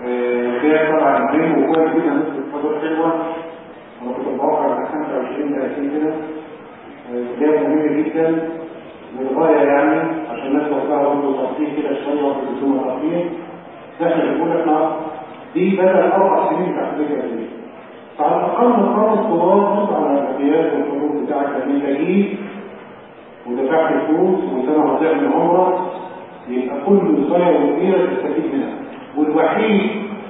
آه، فيها طبعا مهم وكويس جدا نسبة حضور حلوة انا كنت متوقع على 25 30 كده آه، ده مهم جدا للغاية يعني عشان الناس توقعها برضه تفصيل كده شوية وقت بدون تفصيل احنا بنقول احنا دي بدل اربع سنين تحت فكرة دي فعلى الاقل نقرر الطلاب على الاحتياج والحضور بتاعك لان انت جيت ودفعت فلوس وسنة هتضيع من عمرك يبقى كل صلاة وكبيرة تستفيد منها والوحيد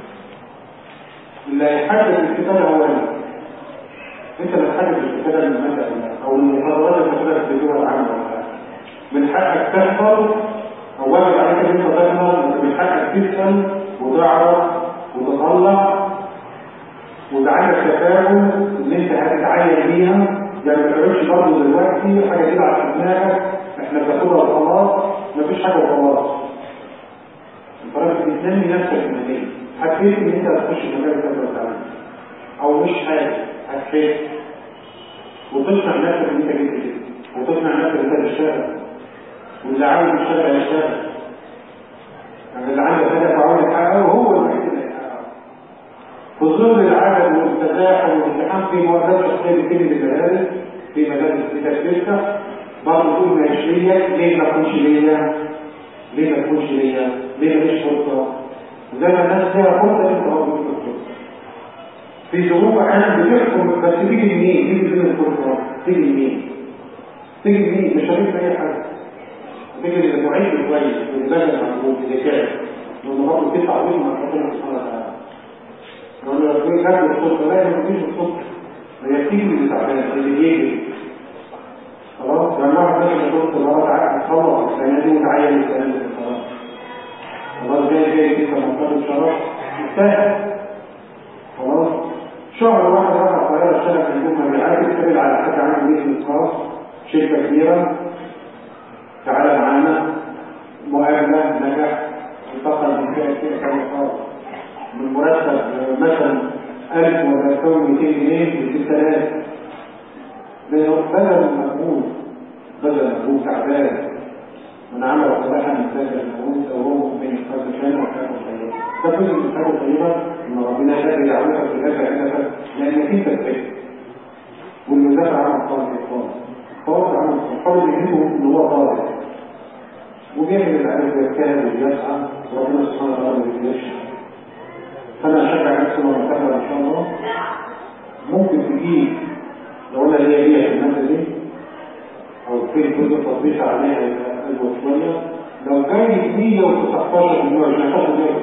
اللي هيحدد الكتابة هو انت انت اللي تحدد الكتابة من المادة او المحاضرات اللي تاخدها في الدول العامة من حقك تحفظ او واجب عليك ان انت تحفظ انت من حقك تسأل وتعرف وتطلع وده عندك تفاهم ان انت هتتعين بيها يعني ما تعملش برضه دلوقتي حاجه كده على دماغك احنا بناخدها وخلاص مفيش حاجه وخلاص انت راجل بتنمي نفسك الماليه حسيت ان انت هتخش مجال كذا وتعالى او مش حاجه هتحس وتقنع نفسك ان انت جيت كده وتقنع نفسك ان انت تشتغل واللي عاوز يشتغل يشتغل يعني اللي عنده هدف وعاوز يحققه هو الوحيد اللي هيحققه في ظل العدد والتزاحم والازدحام في مؤسسات شخصيه بتبني للمدارس في مدارس بتفتح برضه تقول مش ليا ليه ما تكونش ليا ليه ما تكونش ليا ليه ماليش فرصه زي ما الناس فيها فرصه انت برضه ليك فرصه في ظروف احيانا بتحكم بس تيجي منين تيجي من الفرصه تيجي منين تيجي منين مش هتيجي اي حاجه تيجي اللي معيش كويس واللي بذل مجهود بذكاء لان برضه بتدفع بيه مع ربنا سبحانه وتعالى لو ربنا خد الفرصه لا ما فيش الفرصه هي بتيجي من اللي تعبان اللي بيجري خلاص يعني واحد مثلا يقول خلاص عقد خلص السنه دي وتعين السنه دي خلاص خلاص جاي جاي كده منطقه شرف يستاهل خلاص شهر واحد راح القاهره اشتغل في الجمهوريه مبيعات اتقبل على حد عنده بيزنس خاص شركه كبيره تعالى معانا مقابله نجح انتقل من فئه كده كان خاص من مرتب مثلا 1000 ولا 200 جنيه ل 6000 لأنه بذل مجهود بذل مجهود تعبان من عمل صلاحا من بذل المجهود وهو مؤمن قد كان وكان خيرا ده جزء من الحاجة الطيبة إن ربنا شاء يعملك في دافع هدفك لأنك أنت بتكتب واللي دافع عن الطالب الطالب خالص عن الطالب يهمه إن هو طالب وبيعمل العلم ويجتهد ويسعى وربنا سبحانه وتعالى ما بيجيش فأنا أشجع نفسي وأتابع إن شاء الله ممكن تجيب لو انا ليا ليا في المادة دي او في كل تطبيق عليها يبقى شوية لو جاي 119 من 120 هتاخد 119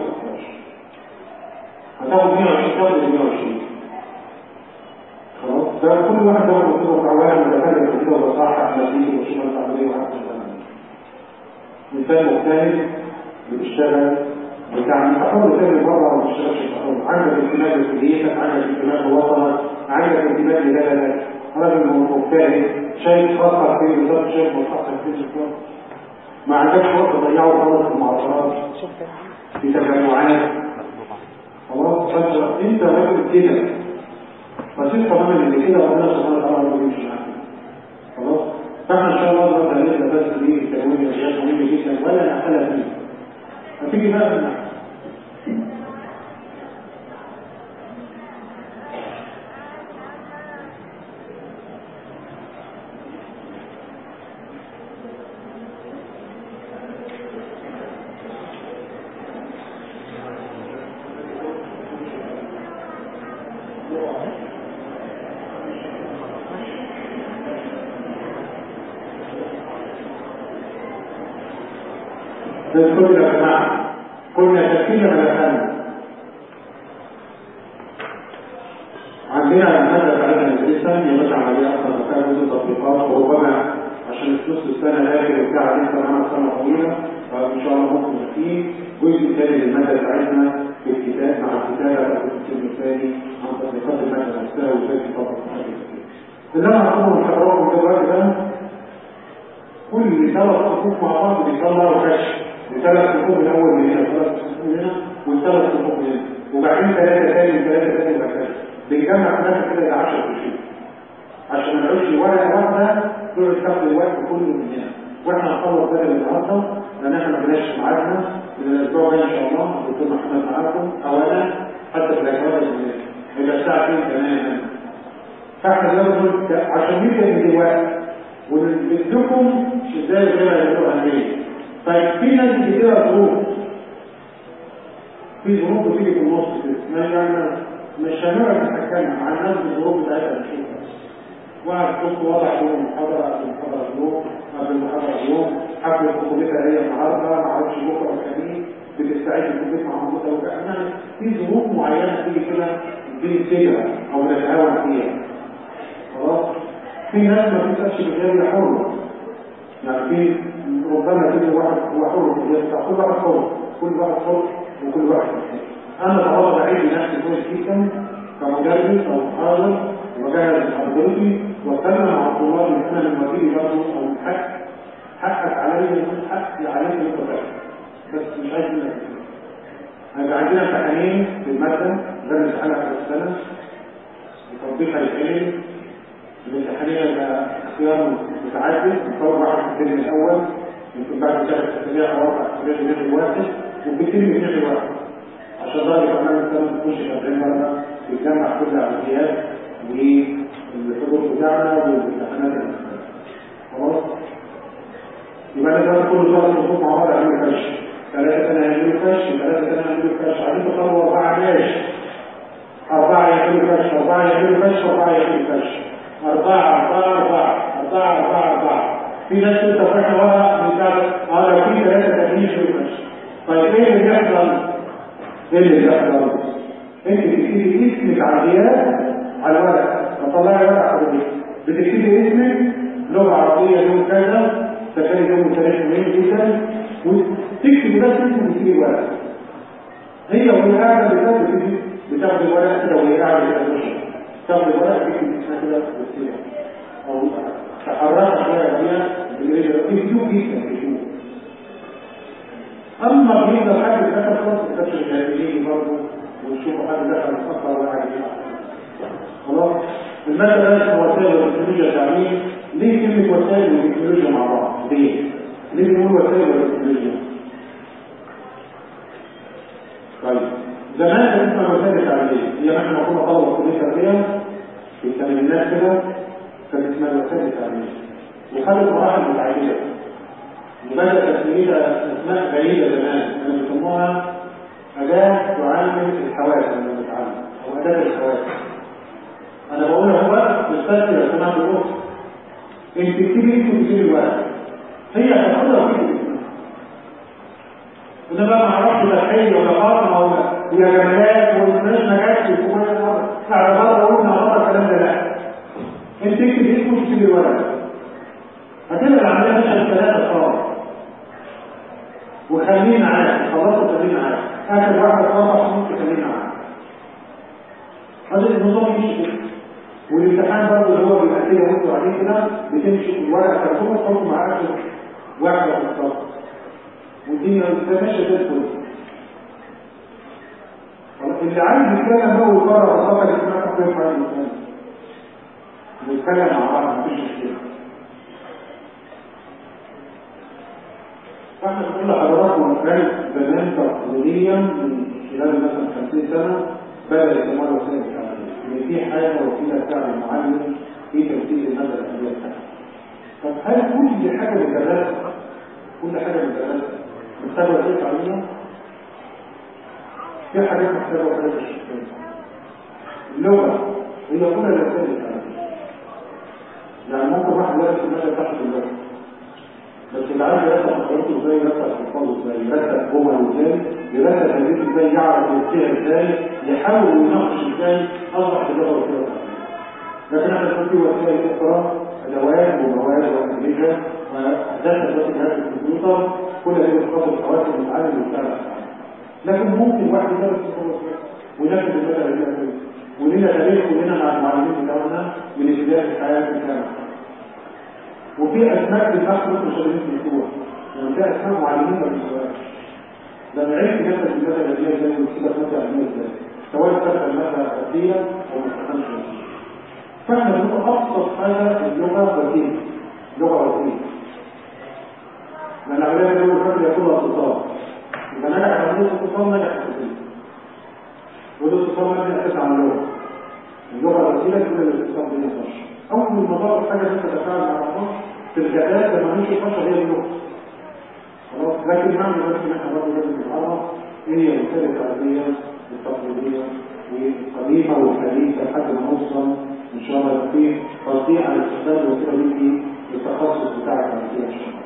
هتاخد 120 تاخد 120 خلاص ده كل واحد ده بيطلب عوام متكلم كده وصحح نتيجه وشوف التعبير وحاجه مثال مختلف بتشتغل بتاع التحول تاني بره ما بتشتغلش التحول عندك انتماء لكليتك عندك انتماء لوطنك عندك انتماء لبلدك راجل مجتهد شايف خطر فين بالظبط شايف مصلحتك فين بالظبط ما عندكش وقت تضيعه خالص في المعطرات في تجمعات خلاص فانت انت راجل كده فسيب تماما اللي كده ربنا سبحانه وتعالى ما بيمشي معاك خلاص فاحنا ان شاء الله نقدر نبدا بس دي التنويه الرياض مهمه جدا ولا نحلها فيه هتيجي بقى من نذكر يا جماعه كنا تركيزا على الفن عندنا المادة بتاعتنا ندرسها هي مادة عملية أكثر مكان من التطبيقات وربما عشان في نص السنة لكن بتاع دي سنة سنة طويلة فإن شاء الله ممكن فيه جزء ثاني للمادة بتاعتنا في الكتاب مع الكتابة في القسم الثاني عن تطبيقات المادة نفسها وازاي تطبق اللي أنا هقوله من حضراتكم دلوقتي ده كل ثلاث صفوف مع بعض بيطلعوا كشف وثلاث صفوف الاول من هنا ثلاث صفوف من هنا والثلاث صفوف من هنا وبعدين ثلاثه ثاني وثلاثه ثاني وهكذا بنجمع ثلاثه كده ل 10 كشوف عشان ما نعيش ورقه واحده تقعد تاخد الوقت كله من هنا واحنا هنخلص بدل النهارده لان احنا ما جيناش في ميعادنا من الاسبوع الجاي ان شاء الله الدكتور محمد معاكم او انا حتى في الاجازه هيبقى الساعه 2 تماما فاحنا زي ما قلت عشان نبدا من دلوقتي ونثبت لكم ازاي الغيره يعملوا اهميه طيب في ناس كتير ظروف في ظروف بتيجي في النص كده مش يعني مش هنقعد نتكلم عن الناس بالظروف بتاعتها نشوفها واحد كنت واضح يوم المحاضرة قبل المحاضرة اليوم قبل المحاضرة اليوم حفلة خطوبتها هي النهاردة ما اعرفش بكرة الخميس بتستعد للخطوبة مع مامتها وكأنها في ظروف معينة تيجي كده تديني سجرة أو نتهاون فيها خلاص في ناس ما بتسألش بغير حر يعني في ربما كل واحد هو حر في الجهة كل واحد حر كل واحد حر وكل واحد حر أنا طبعا بعيد نفسي كويس جدا كمدرس أو محاضر وجهز محاضرتي واتكلم مع الطلاب ان انا لما تيجي برضه او الحق حقك عليا يكون حقي عليك انت بس مش عايز منك هيبقى عندنا امتحانين في الماده غير الامتحان اخر السنه وتوضيح العلم الامتحانين هيبقى اختيار متعدد مصور واحد في الترم الاول يمكن بعد ثلاث اسابيع او اربع اسابيع في الترم الواحد وبالترم الثاني واحد عشان درجه كمان السنه تخش 40 مره تتجمع كل العمليات والحضور بتاعنا والامتحانات خلاص يبقى انا كل شهر نصوص مع بعض يعملوا كش ثلاثة سنة يعملوا كش ثلاثة سنة يعملوا كش عايزين تطلعوا أربعة ماشي أربعة يعملوا كش أربعة يعملوا كش أربعة يعملوا كش أربعة أربعة أربعة أربعة أربعة أربعة في ناس كنت فاكرة ورا من بعد اه لو في ثلاثة تانيين يعملوا كش طيب إيه اللي بيحصل؟ إيه اللي بيحصل؟ أنت بتكتبي اسمك على الغياب على الورق فطلعي ورقة حضرتك بتكتبي اسمك لغة عربية يوم كذا سكري يوم ثلاث مهم جدا وتكتبي بس اسمك وتكتبي الورق هي وهي قاعدة بتاخد بتاخد الورق كده وهي قاعدة بتاخد تاخد الورق تكتب اسمها كده وتكتبها أو تحركها شوية فيها بالرجل تكتب جدا تكتب أما بيقدر حد دخل خلاص ما كتبش الجاهلية برضه ونشوف حد دخل متأخر ولا حاجة خلاص المادة بس وسائل والتكنولوجيا التعليم ليه كلمة وسائل والتكنولوجيا مع بعض؟ ليه؟ ليه بنقول وسائل والتكنولوجيا؟ طيب زمان كان اسمها وسائل التعليم هي احنا كنا طلبة كلية تربية في الثمانينات كده كانت اسمها وسائل التعليم وخدت مراحل متعددة وبدأ تسميتها اسماء بعيدة زمان كانوا بيسموها أداة تعلم الحواس لما بتتعلم أو أداة الحواس انا بقول هو مستثمر يا جماعه بص انت تكتبي انت تكتبي الورق هي هتاخدها وتكتبي وده بقى ما اعرفش ده حي ولا فاطمه ولا يا جمالات والناس ما جاتش وكل مره على بره قلنا بره الكلام ده لا انت تكتبي اسمك وتكتبي الورق هتبقى العمليه مش ثلاثه خالص وخلينا معاك خلصت خلينا معاك اخر واحد خلص ممكن خلينا معاك هذا النظام مش كده والامتحان برضه اللي هو بيبقى كده وانتوا قاعدين كده بتمشي الورقه كرتونه تحط معاك واحده في الصف والدنيا ماشيه زي الفل اللي عايز يتكلم بقى ويقرا الصفحه اللي اسمها تقرير حوالي المثال نتكلم مع بعض مفيش مشكله فاحنا بنقول لحضراتكم كانت زمان تقليديا من خلال مثلا 50 سنه بدأ يتمر وسائل التعليم ان في حاجه وسيله تساعد المعلم في تنفيذ الماده العلميه بتاعته طب هل كل حاجه بالدراسه كل حاجه بالدراسه محتاجه وسائل تعليميه؟ في حاجات محتاجه وسائل الشخصيه اللغه هي كلها وسائل التعليم يعني ممكن واحد يدرس الماده بتاعته اللغه بس اللي عايز يرتب خطواته ازاي يرتب خطواته ازاي يرتب جمل ازاي يرتب تدريس ازاي يعرف يوقع ازاي يحاول يناقش ازاي اصبح اللغه وكده لكن احنا نقول في وسائل اخرى ادوات ومواد واجهزه واحداث دلوقتي جهاز الكمبيوتر كل دي بتخاطب الحواسب المتعلم وبتاع لكن ممكن واحد يدرس وينفذ الماده اللي ولنا تاريخ كلنا مع المعلمين بتاعنا من ابتداء الحياه في الجامعه وفي اسماء للبحث مش قادرين تنسوها يعني في اسماء معلمين ما بينسوهاش لما عرفت نفس الماده العلميه ازاي وتسيبك ماده علميه ازاي سواء كانت الماده اساسيه او ما تستخدمش فاحنا بنقول ابسط حاجه اللغه وسيله لغه وسيله لأن العملية دي الفكر يكون اتصال إذا نجح عملية اتصال نجح التسليم والاتصال ما أساس على اللغة اللغة الوسيلة كل الاتصال بين البشر أول ما ضرب حاجة أنت تتفاعل مع البشر في الجدال لما نمشي البشر هي اللغة خلاص لكن معنى بس إن إحنا برضه لازم نتعرف إيه هي الوسائل التعبيرية التقليدية والقديمة والحديثة لحد ما نوصل إن شاء الله في توسيع على استخدام الوسيلة دي في التخصص بتاعك النفسية إن شاء الله.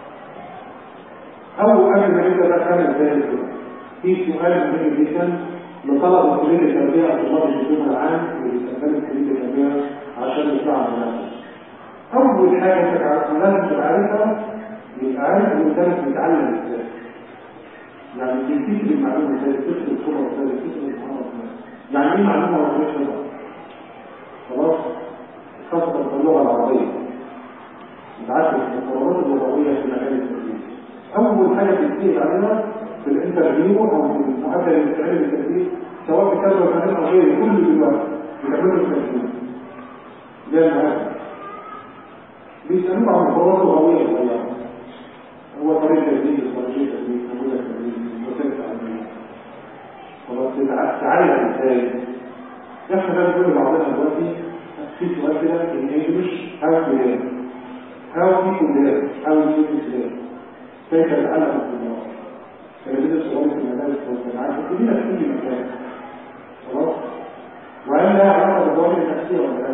أول قبل ما نبدأ بقى كان إزاي كده في سؤال مهم جدا لطلب كلية التربية أو طلاب الدبلوم العام اللي بيستخدموا كلية التربية عشان يطلعوا على نفسه. أول حاجة أنت لازم تبقى عارفها يبقى عارف إن قدامك بيتعلم إزاي. يعني تكتسب المعلومة ازاي تكتسب الخبرة ازاي تكتسب المهارة ازاي يعني ايه معلومة ولا مش خلاص خاصة في اللغة العربية نتعرف القرارات اللغوية في مجال التدريس أول حاجة بتسيب عليها في الانترفيو أو في المعادلة اللي بتعمل التدريس سواء في كذا ولا أو غيره كل دلوقتي بيعملوا التدريس ليه المعادلة بيسألوك عن القرارات اللغوية صغيرة هو طريقة تدريس طريقة تدريس نموذج تدريس وسائل تعليمية خلاص تعلم ازاي احنا بقى بنقول لبعضنا دلوقتي في سؤال كده in English how to learn how people learn how students learn كيف يتعلم الطلاب تلاميذ الصغار في المدارس والجامعات كلنا في كل مكان خلاص وهل لها علاقه بالظواهر النفسيه ولا لا؟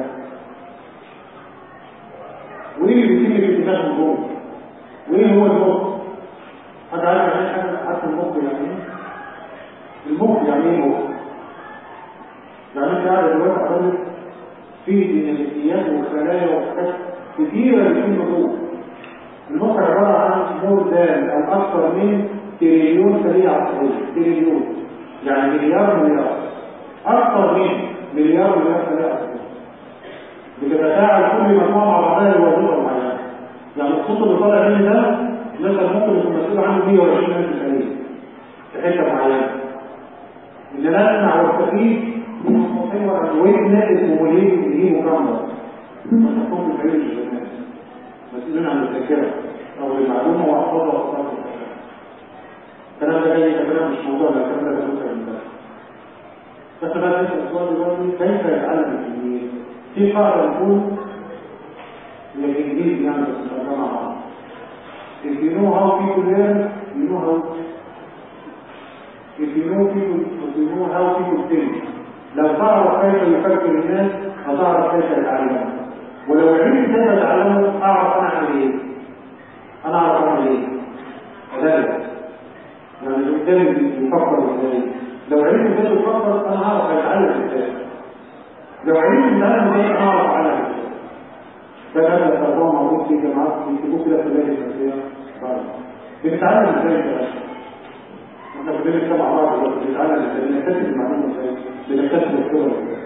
وايه اللي بيتم في الدماغ من جوه؟ وايه هو المخ؟ حد عارف يعني حاجه عارف المخ يعني ايه؟ المخ يعني ايه مخ؟ يعني انت قاعد دلوقتي حضرتك في ديناميكيات وخلايا وحاجات كتيره بتكون موجوده المخ عباره عن مور ذان او اكثر من تريليون خليه عصبيه تريليون يعني مليار مليار اكثر من مليار مليار خليه عصبيه بتتفاعل كل مجموعه مع بعضها لوظيفه معينه يعني الصوت اللي طالع مني ده مثلا ممكن يكون مسؤول عنه 120000 خليه في حته معينه ان انا اسمع واستفيد من مستطيع وين اسمه وليه وليه مكمل مفهوم الخليه الناس مسؤولين عن الذاكره او المعلومه واحفظها واحفظها الكلام ده جاي كلام مش موضوع ده الكلام ده بيوصل من ده بس بقى نسال السؤال دلوقتي كيف يتعلم الانجليزي؟ في قاعده بتقول هي الانجليزي يعني بس نتكلم مع بعض If you know how people learn, you know how If you know people, if you know how people think لو تعرف كيف يفكر الناس هتعرف كيف يتعلمون ولو علمت كيف يتعلموا اعرف انا اعمل ايه انا اعرف اعمل ايه كذلك يعني اللي قدامي بيفكر ازاي لو علمت ازاي بيفكر انا هعرف اتعلم ازاي لو علمت اتعلم ازاي انا هعرف اتعلم ازاي ده هذا الموضوع موجود في جامعات بيكتبوه كده في اللجنه الاساسيه بنتعلم ازاي كده احنا بنتكلم مع بعض بنتعلم ازاي بنكتسب المعلومه ازاي بنكتسب الخبره ازاي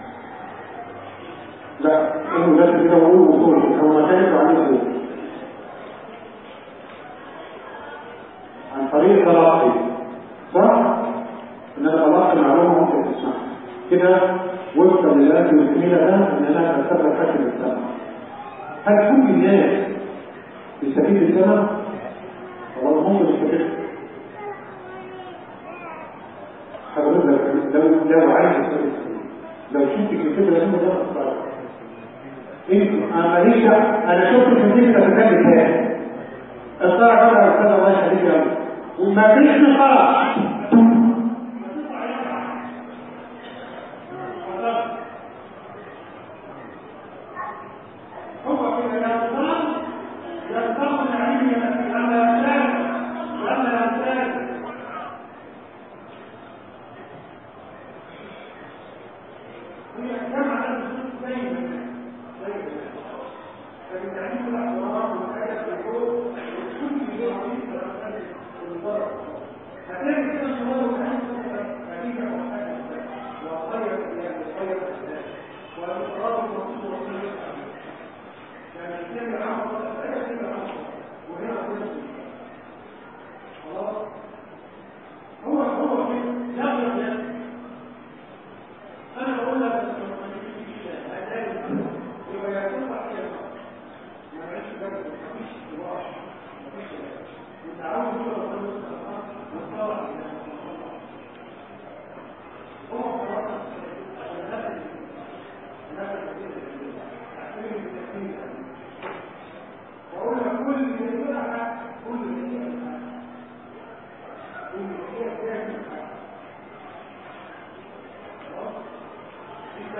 لا انه لازم كده وقول وصول هو مكانك وعليه صوت عن طريق التلقي صح؟ ان انا تلقي المعلومه ممكن تسمعها كده وفقا للآيات الجميلة ده ان انا بستخدم حكم السمع هل كل الناس تستفيد السمع؟ والله ممكن تستفيد حضرتك لو لو عايز تستفيد لو شفت الكتاب اللي هم ده اختار انت انا ماليش انا شفت الكتاب اللي في الكتاب اختار بقى استاذ الله يخليك يا وما فيش نقاش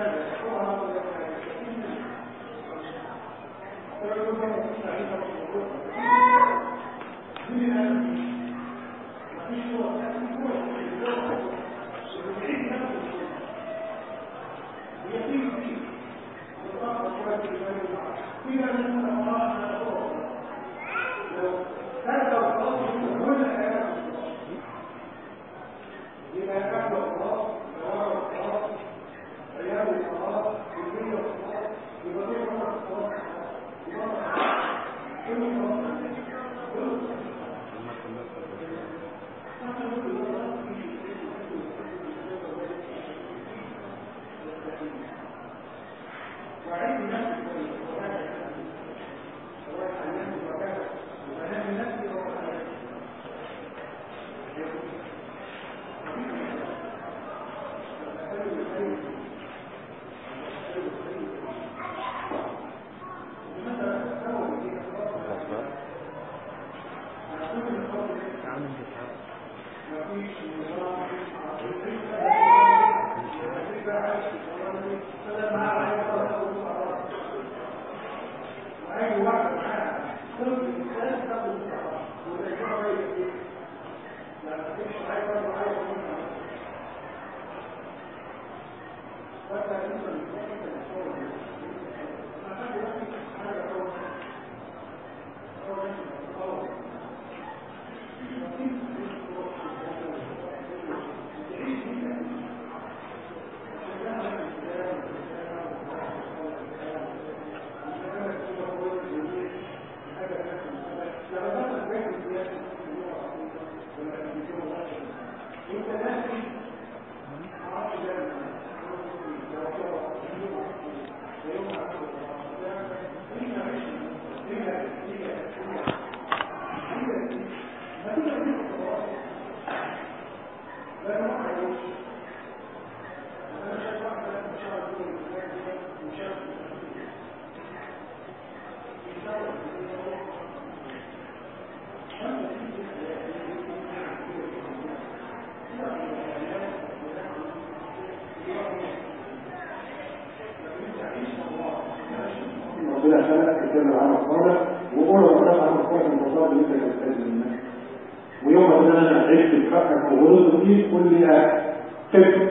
ربنا خلقك تتكلم عن الصالح وقول ربنا عن الصالح المصاب اللي انت تستاذن منك ويوم ما انا عشت بحقك وغلط فيه قول لي اه كيف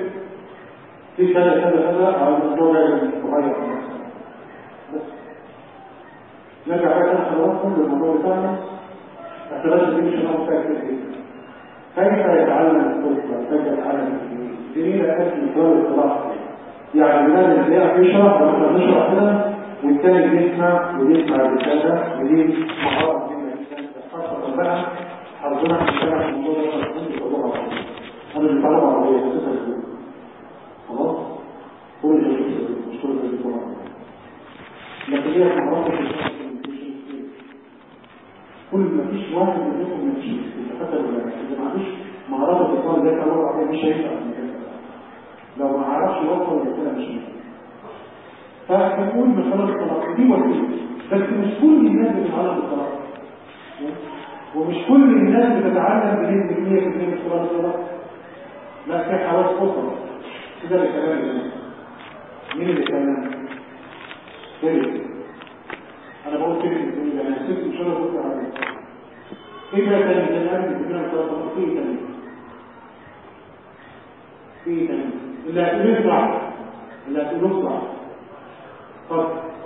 في كذا كذا كذا على الموضوع ده صغير بس نرجع بقى انا خلاص كل الموضوع بتاعنا اعتراض دي مش هنعرف فيها كتير جدا كيف يتعلم الطفل كيف يتعلم التلميذ جميل اساس مثال الاطلاع يعني بلاد اللي يعرف يشرح واحنا بنشرح كده والتاني بيسمع وبيسمع الرسالة ودي مهارة مهمة جدا خاصة بقى حظنا في الشارع في الموضوع ده تكون بطلوع أنا اللي بتعلم عربية أساسا الجو خلاص هو اللي يشوف مش كل اللي بيطلع لكن هي مهارات في كل ما فيش واحد منكم ما فيش حتى لو ما عندوش مهارات الاتصال زي كده العربية مش هينفع لو ما عرفش يوصل لكده مش هينفع فبنقول بخلاص الطلاق دي وسيله بس مش كل الناس بتتعلم بالطلاق ومش كل الناس بتتعلم بنسبه 100% من خلال الطلاق لا في حواس اخرى كده اللي كلام الناس مين اللي كلام كده انا بقول كده بتقول انا سبت مش انا قلت عليه ايه بقى تاني ده انا بتقول انا طلاق في تاني في تاني اللي هتقول اطلع اللي هتقول اطلع طب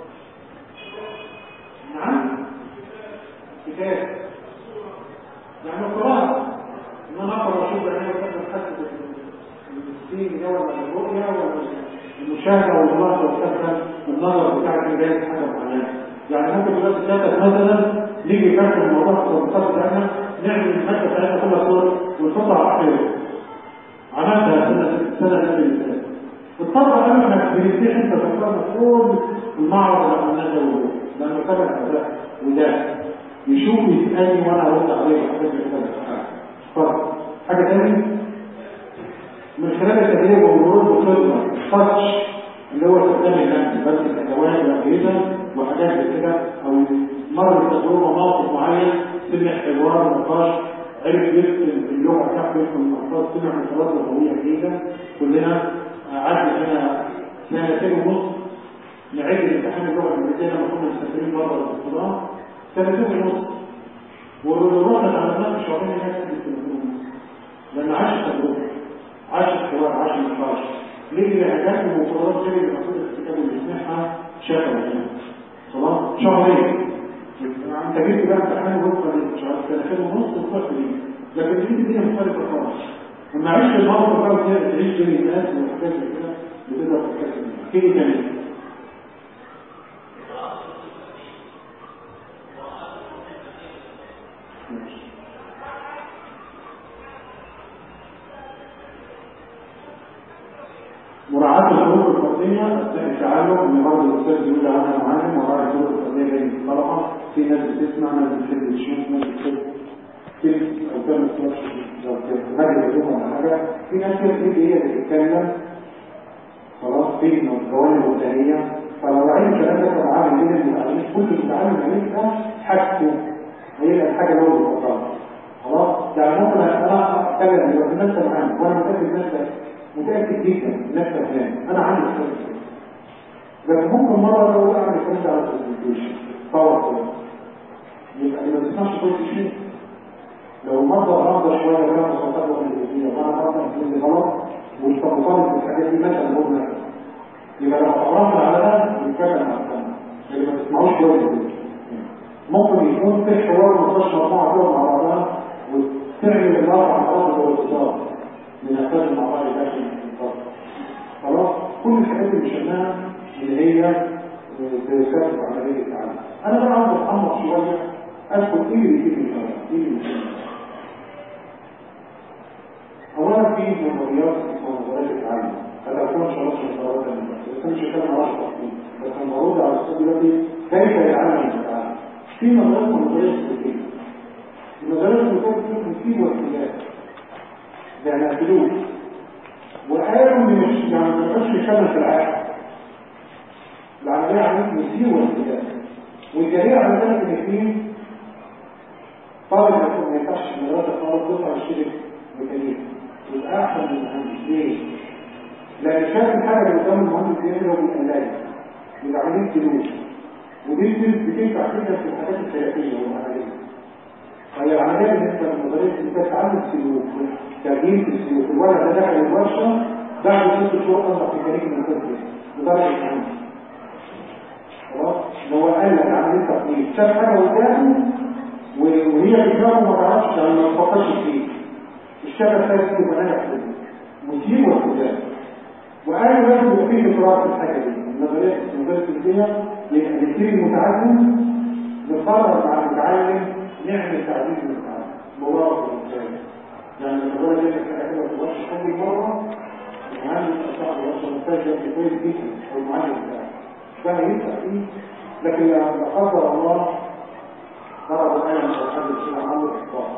نعم كتاب يعني قراءة ان انا اقرا واشوف انا كيف حاسس الدين ده ولا الرؤية ولا المشاهدة والنظر والكتابة النظر بتاع الجهاز حاجة معينة يعني ممكن دلوقتي ثلاثة مثلا نيجي نفهم الموضوع في التصرف بتاعنا نعمل المادة بتاعتنا كلها صور ونحطها على الحيوان عملتها سنة سنة اللي فاتت الطبع قالوا احنا بنمتحن انت تختار كل المعرض اللي عملناه ده وده لانه تبع ده وده يشوف يسالني وانا ارد عليه وحاجات كده اتفضل حاجه ثانيه من خلال التدريب والمرور بخطه تاتش اللي هو استخدام اللمس بس الادوات والاجهزه وحاجات زي كده او مر بالتجربه موقف معين سمع حوار نقاش عرف يفهم اللغه بتاعته يفهم الالفاظ سمع من خلاص لغويه جديده كلنا عدنا هنا سنتين ونص نعد الامتحان اللغه الانجليزيه لما كنا مسافرين بره الاستضافه سنتين ونص والرياضات اللي عملناها في شهرين الناس اللي سنتين ونص لان عاش التجربه عاش الحوار عاش النقاش ليه لهجات ومقررات غير المفروض الكتاب اللي بنسمعها شافها خلاص شهرين انت جبت بقى امتحان الغرفه دي شهر سنتين ونص وفرق دي لكن دي الدنيا مختلفه خالص لما عشت الموقف بقى وكده تعيش بين الناس وحاجات زي كده بتقدر تتكلم تيجي تاني مراعاة الظروف الفردية أثناء التعلم اللي برضه الأستاذ بيقول عنها معلم مراعاة الظروف الفردية بين الطلبة في ناس بتسمع ناس بتحب تشوف ناس بتحب تلبس أو تعمل سلاش لو هذه الظروف ولا حاجة في ناس كده بتيجي هي بتتكلم خلاص في جوانب وثانية فلو عين الكلام ده كمعلم بين المتعلمين كل متعلم هيبقى حاجته هي الحاجة اللي هو بيفكرها خلاص يعني ممكن انا اتكلم دلوقتي الناس معانا وانا متاكد نفسي متاكد جدا نفسي فلان انا عندي الكلام لكن ممكن مره لو اعمل الكلام ده على البرزنتيشن باور يبقى ما تسمعش كل شيء لو مرة مرة شوية كده مصطلحات الإنجليزية وأنا مرة إنجليزي غلط والتفاصيل في الحاجات دي مثلا قلنا يبقى لو أقرأنا على ده نتكلم عن الثاني اللي ما تسمعوش كويس ممكن يكون في حوار مصاش مجموعة كده مع بعضها وتعمل الأربع عن الأرض والاتصال لنحتاج مع بعض داخل الانتصار خلاص كل الحاجات اللي شفناها اللي هي بكافة عملية التعلم أنا بقى عاوز أتعمق شوية أدخل إيه اللي يفيد الكلام إيه اللي يفيد أولا في نظريات ونظريات التعلم هذا أكون شرط نظريات بس أنا مش هتكلم على التفصيل بس الموضوع على الأستاذ دلوقتي كيف يتعلم التعلم في نظريات ونظريات سلوكية النظريات السلوكية بتكون في واختلاف يعني أكلوه وقالوا مش يعني ما يبقاش يكمل في العالم العملية عملية مثير واختلاف والدليل على ذلك ان في طالب يكون ما ينفعش في مدرسة طالب تطلع يشترك ميكانيكا يبقى أحسن من المهندس ليه؟ لأن شايف الحاجة اللي قدام المهندس يعمل هو بيقلل يبقى عاملين فلوس ودي بتنفع جدا في الحاجات الخيالية والعملية فهي العملية بالنسبة للنظرية اللي بتتعلم السلوك تغيير في السلوك الولد ده دخل الورشة بعد ست شهور أنضف ميكانيكي من الطفل لدرجة المهندس خلاص اللي هو قال لك عملية تقنين شاف حاجة قدامه وهي في دماغه ما تعرفش يعني ما تفكرش فيه الشبكة الثالث يبقى نجح فيه مثير واختلاف وقال لازم يبقى فيه اقرار في الحاجة دي النظرية النظرية السلوكية يبقى نبتدي المتعلم نقرر مع المتعلم نعمل تعديل للمتعلم مبارك للمتعلم يعني النظرية دي كده كده ما تبقاش كل مرة المعلم صاحب الورشة محتاج يبقى كويس جدا او المعلم بتاعه ده هيبقى فيه لكن لا قدر الله ضرب الآية من الحد السنة عنده إخطاء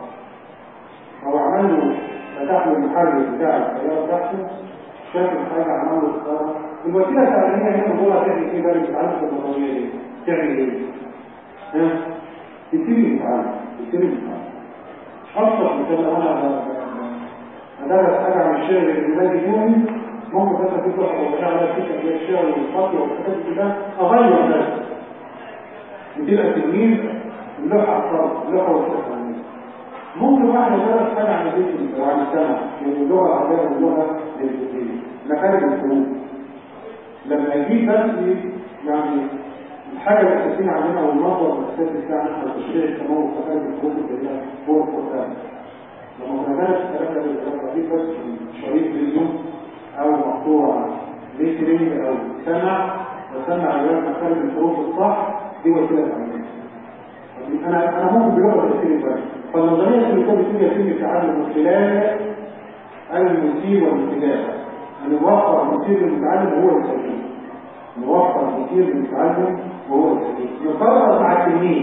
هو عمل له فتح له المحرك بتاع السيارة بتاعته شاف الحاجة عمل له إخطاء الوسيلة التعليمية هنا موضوع تعمل ايه بقى بتتعلم في النظرية دي تعمل ايه؟ ها؟ تبتدي تتعلم تبتدي تتعلم أبسط مثال لو أنا أدرس حاجة عن الشعر الإنجليزي اليومي ممكن بس أجيب واحد وبتاع على فكرة زي الشعر والخطي والحاجات دي كلها أغير نفسي وتبقى تلميذ اللوحة الصرف اللوحة والصرف ممكن واحد يدرس حاجة عن الجسم وعن السمع يعني اللغة العربية واللغة الإنجليزية مخارج الحروف لما يجيب بس يعني الحاجة الأساسية عندنا أو المصدر الأساسي بتاعنا على تشريع التنوع ومخارج الحروف الجديدة هو القرآن لما كنا درس الكلام ده بالتفاصيل بس في شريط فيديو أو مقطوع ليسرينج أو سمع وسمع رياض مخارج الحروف الصح دي وسيلة عملية انا انا ممكن بلغه الاسئله بس فالنظريه اللي كانت بتقول يتم التعلم من خلال المثير والانتباه ان نوفر المثير للمتعلم وهو السليم نوفر المثير للمتعلم وهو السليم نقرر مع التلميذ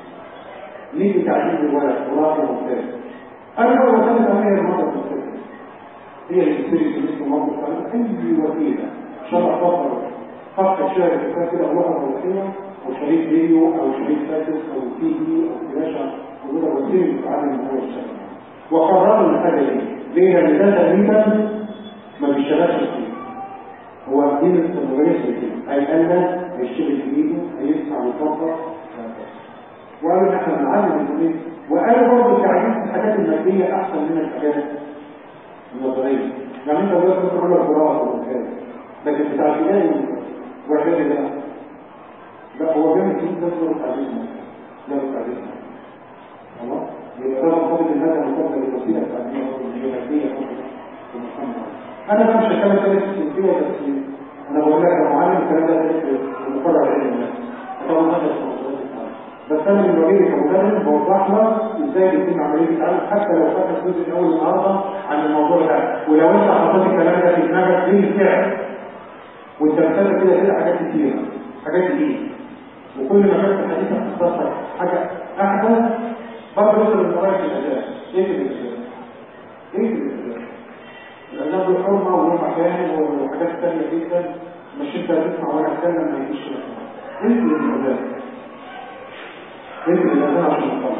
نيجي تعليم الولد خلاصه ممتاز انا اول ما كانت هي الموقف المستقبل هي اللي بتصير في مثل موقف اي وسيله شرع فقر فقط شارع في كده اللغه الروحيه وشريط فيديو او شريط فاتس او سي دي او فلاشه وده وسيله تتعلم هو الشغل وقرروا الحاجه دي ليه لان ده تقريبا ما بيشتغلش فيه هو دين التمويل هيقلل هيشتغل بايده هيدفع ويطبق وقالوا ان احنا بنعلم الدين وقالوا برضه تعليم الحاجات الماديه احسن من الحاجات النظريه يعني انت دلوقتي ممكن تقول لك قراءه وكذا لكن بتاع البدايه وعباده لا لا هو جامد جدا ده صوره تعليم لا تعليم خلاص يبقى ده مرتبط الماده مرتبطه بالوسيله التعليميه والجغرافيه انا بقى مش هتكلم كده في السنتيه بس انا بقول لك يا معلم الكلام ده المقرر علم طبعا هذا بس انا من وجهي كمدرب بوضح لك ازاي بيتم عمليه التعلم حتى لو فات الجزء الاول النهارده عن الموضوع ده ولو انت حطيت الكلام ده في دماغك بالفعل وانت بتسافر كده كده حاجات كتير حاجات كتير وكل ما كانت الحديثه بتتصل حاجه احدث برضه يوصل لمراحل الاداء ايه الاداء؟ ايه الاداء؟ الاداء بالحرمه وله مكان وحاجات ثانيه جدا مش انت هتسمع ولا تتكلم ما يجيش ايه الاداء؟ ايه الاداء عشان نطلع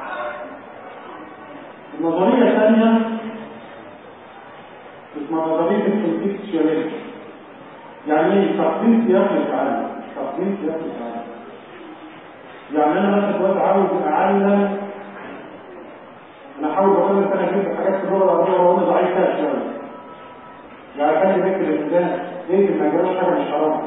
النظريه الثانيه اسمها نظريه الكونتكستشواليزم يعني ايه تقديم سياق التعلم تقديم سياق التعلم يعني انا مثلا دلوقتي عاوز اعلم انا احاول بقول لك انا اجيب حاجات في اللغه العربيه وانا ضعيف فيها شويه يعني خلي بالك الانسان ليه ما يجراش حاجه مش حرام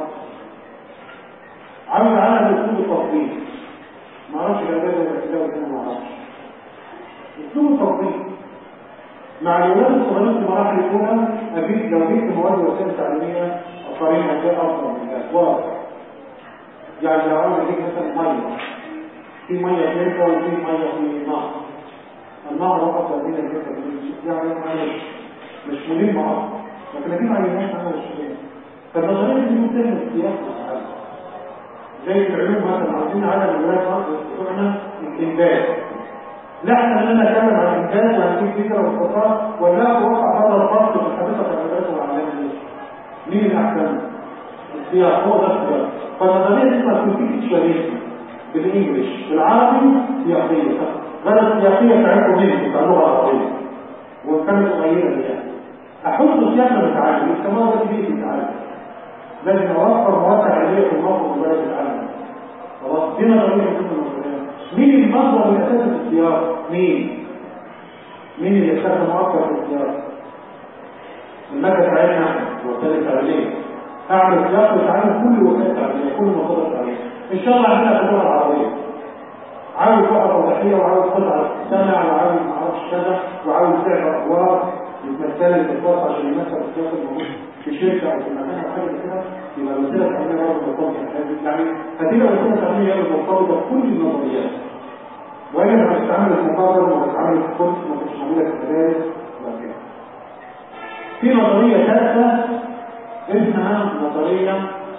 عاوز اعلم اسلوب التطبيق ما اعرفش الاداه ولا كده ولا ما اعرفش اسلوب التطبيق مع الولاد الصغيرين في مراحل الاولى اكيد لو جبت مواد وسائل تعليميه الطريقه هتبقى افضل من كده واضح يعني لو عاوز اجيب مثلا ميه في ميه فلتة وفي ميه في نهر النهر وقت تأمين الفلتة يعني ميه مش مهم اصلا لكن اجيب عينات انا مش مهم فالنظريه دي ممكن السياق زي في العلوم مثلا عاوزين على الولاد بتوعنا الانتاج لا احنا لنا نتكلم عن الانتاج وهنجيب فكره واختصار ولا توقع هذا الفرق في الحديثه العلميه والعلميه مين الاحسن؟ السياق هو ده السياق فالنظريه دي اسمها كونتكستشواليزم بالانجلش بالعربي سياقيه غير السياقيه بتاعتكم منكم بتاع اللغه العربيه وكانت قليله يعني احط سياق للتعلم السماء ده بيئه التعلم لازم اوفر مواد علميه في الموقف وبلد التعلم خلاص دي نظريه من النظريه مين المصدر الاساسي في السياق؟ مين؟ مين اللي استخدم اكثر في السياق؟ المادة بتاعتنا وسائل التعليمية اعمل سياق وتعلم كل وسائل التعليمية كل مصادر التعليمية ان شاء الله عندنا في اللغة العربية عاوز لغة توضيحية وعاوز قطعة سمع وعاوز ما اعرفش كذا وعاوز تعمل ادوار يتمثل في الفرصة عشان يمثل السياق الموجود في شركة او في مكان او حاجة كده يبقى الوسيلة التعليمية برضه مرتبطة يعني هتبقى الوسيلة التعليمية مرتبطة بكل النظريات وإلا لما تتعامل المقرر وما تتعامل في كورس ما كنتش موجودة في المدارس وكده في نظرية ثالثة اسمها نظرية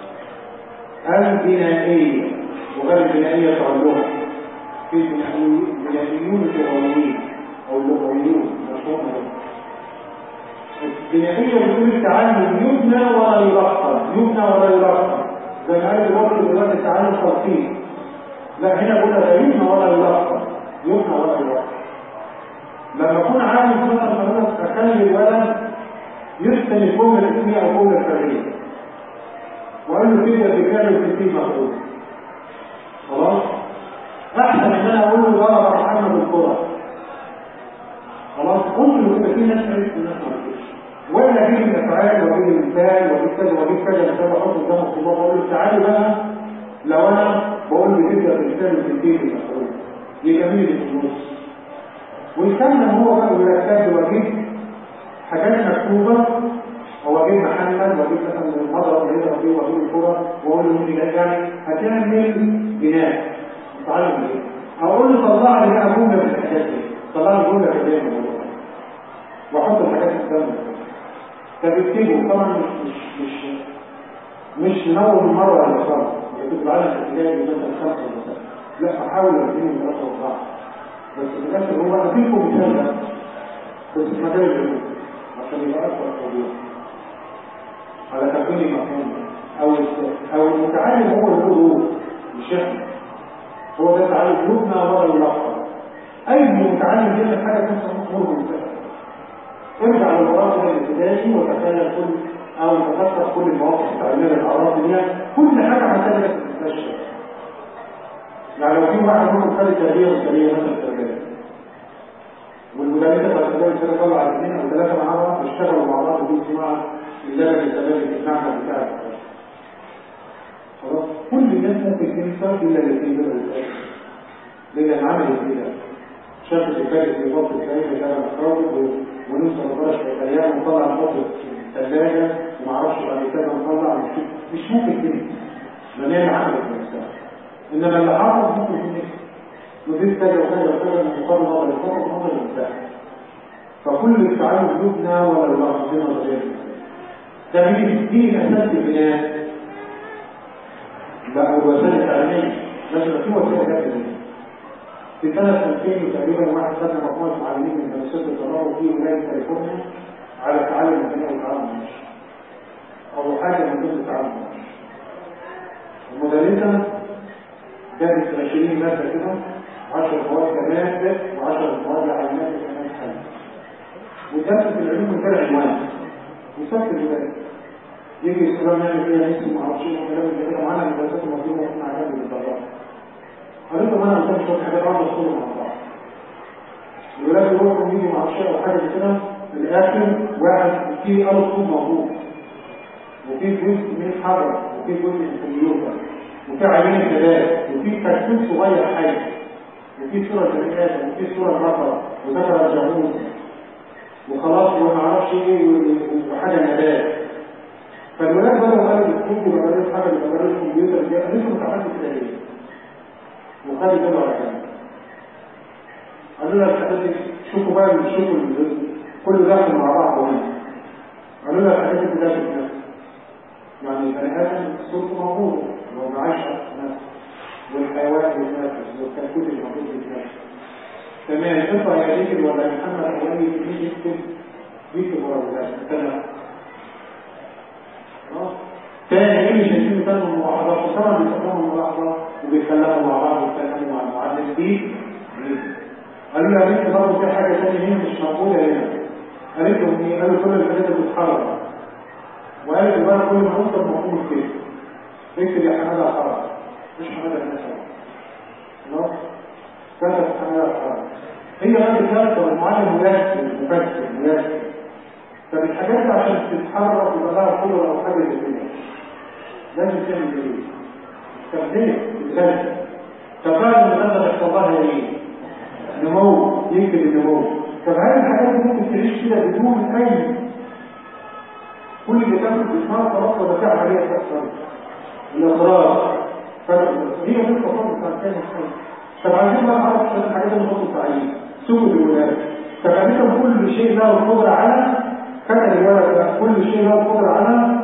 البنائية وغير البنائية بتوع اللغة في البنائيون اللغويين أو اللغويون مشهور البنائية بتقول التعلم يبنى ولا يلقن يبنى ولا يلقن زي ما قال الوقت دلوقتي التعلم تلقين لا هنا بقول لا يبنى ولا يلقن يبنى ولا يلقن لما اكون عارف مثلا اخلي الولد يرسم الجمله الاسميه او الجمله الفعليه واقول له كده بكام الستين مفعول خلاص احسن ان انا اقول له ضرب محمد الكره خلاص قلت له كده في ناس عرفت الناس ما عرفتش ولا اجيب الافعال واجيب المثال واجيب كذا واجيب كذا مثال واحط قدام الطلاب واقول له تعالى بقى لو انا بقول له كده بالكام الستين المفعول يبقى مين اللي في النص ويكمل هو بقى ويركب واجيب حاجات مكتوبة هو اجيب محمد واجيب مثلا المضرب اللي هنا فيه واجيب الكرة واقول له مين يعني هتعمل بناء تعلم ايه؟ اقول له طلع لي بقى جملة من الحاجات دي طلع لي جملة كده من الموضوع واحط الحاجات قدامه فبكتبه طبعا مش مش مش مش من اول مرة ولا خالص كنت بعلم الكتاب مثلا خمسة مثلا لا احاول اثنين ثلاثة واربعة بس في الاخر هو اديكم مثال ده كنت في مجال العلوم عشان يبقى أكثر طبيعي على تكوين مفهوم أو أو المتعلم هو اللي له روح مش احنا هو ده تعلم يبنى ولا يلقى أي متعلم يعمل حاجة تنسى أمور منتهى ارجع للمراحل الابتدائي وتخيل كل او تفكر كل المواقف التعليميه الاعراض دي كل حاجه محتاجه تستشفى يعني لو في واحد ممكن خد تربيه وسريه مثلا التربيه والمدرسه بتاعت التربيه كده طلع اثنين او ثلاثه مع بعض اشتغلوا مع بعض ودي اسمها اللجنه التربيه الاجتماعيه بتاعت خلاص كل الناس ممكن تنسى الا الاثنين دول لان عمل كده شاف الفارق في بطن الكريم كان مخرج ونوصل لدرجه الايام ونطلع نحط في الثلاجه وما اعرفش بعد كده نطلع مش مش ممكن كده مليان عقل في نفسها انما اللي حافظ ممكن يكون ودي كذا وكذا وكذا من مقابل نظر الفقر ونظر الانسان فكل التعلم يبنى ولا يلاحظنا غير ده دي دي اساس البناء لا والوسائل التعليميه لازم في وسائل تعليميه في سنة 2000 تقريبا واحد خد مجموعة معلمين من مدرسة التدرب في ولاية كاليفورنيا على تعلم البناء والتعلم النشر أو حاجة من ضمن التعلم النشر المدرسة جابت 20 مادة كده 10 مواد كمادة و10 مواد علامات كمان حل ودرس في العلوم من ثلاث عنوان وسبت الولاد يجي السلام نعمل فيها نفسي ما اعرفش ايه والكلام اللي كده معانا المدرسات المظلومه واحنا عجبنا بالضبط قالت لهم انا قلت شويه حاجات بعض الصور مع بعض الولاد يروحوا يجوا مع الشيء او حاجه كده في الاخر واحد في ارض طوب موجود وفي جزء من حجر وفي جزء من كمبيوتر وفي عينين كذلك وفي كرتون صغير حي وفي صوره بني ادم وفي صوره بقره وذكر الجاموس وخلاص وما اعرفش ايه وحاجه نبات فالولاد بدأوا قالوا الكتب وبدأوا حاجه بتبرر الكمبيوتر دي قالوا لهم تعملوا كده ليه؟ وخلي بالله على جنب قالوا لها الحاجات دي شوفوا بقى شوفوا كل داخل مع بعض هنا قالوا لها الحاجات دي داخل نفسه يعني البني ادم صورته موجوده لو معاش نفسه والحيوان بيتنفس والكتكوت الموجود بيتنفس تمام اطلع يا ديك ولا محمد اولي يجي يكتب يكتب ورا الناس تمام تاني ايه اللي شايفين مثال الملاحظات وطبعا بيستخدموا الملاحظه وبيتكلموا مع بعض وبيتكلموا مع المعلم دي قالوا لي قالت برضه في حاجه ثانيه هنا مش موجوده هنا قالت لهم ايه؟ قالوا كل الحاجات اللي بتتحرك وقالت بقى كل ما اوصل مفهوم كده اكتب يا حماده حرام مش حماده الناس خلاص كتب حماده حرام هي بقى بتذكر المعلم ميسر مفسر ميسر فبالحاجات دي عشان تتحرك يبقى لها قدره او حاجه زي كده لازم تعمل ايه؟ طب ليه؟ ازاي؟ طب بعد ما تقدر يحصل لها ايه؟ نمو يمكن النمو طب هل الحاجات دي ممكن تعيش كده بدون اي كل اللي كانت بتسمعها خلاص ولا في عمليه تحصل الاخراج فرق هي دي التصرف بتاع كان طب عايزين بقى نعرف شويه الحاجات اللي نحط التعيين سوق الولاد طب عايزين كل شيء له القدره على فتح الولد ده كل شيء له القدره على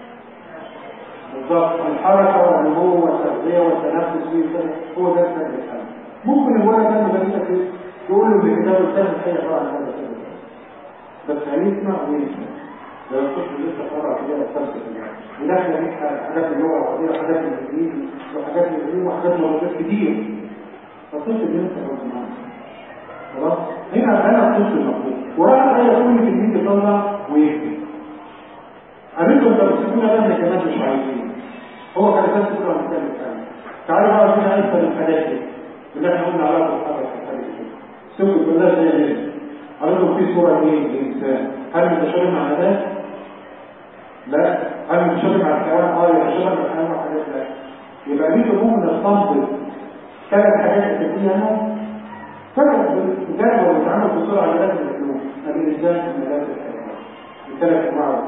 بالظبط الحركه والنمو والتغذيه والتنفس هو ده السبب الحالي ممكن الولد ده مدرسة تقول له بكتاب الثاني حاجة طبعا هذا كده بس هيسمع ويسمع لو الطفل لسه قرأ كده الخمسة في وداخل عليك حاجات اللغة العربية وحاجات الإنجليزي وحاجات العلوم وحاجات موجودات كتير فالطفل بينسى برضه معاه خلاص هنا أنا الطفل المفروض وراح الآية كل تلميذ يطلع ويكتب قابلتهم تمسكونا ده احنا كمان مش عايزين هو كان بس كده مثال الثاني تعالوا بقى فينا أكثر الحاجات دي اللي احنا قلنا عليها في الحلقه الحديثه سوق كلها زي ايه قالوا في صوره ايه الانسان هل متشابه مع الناس لا هل متشابه مع الحيوان اه يتشابه مع الحيوان وحاجات لا يبقى دي ممكن نستنبط ثلاث حاجات اساسيه هنا ثلاث جدول بيتعمل بسرعه على لازم الفلوس الانسان من لازم الحيوان الثلاث انواع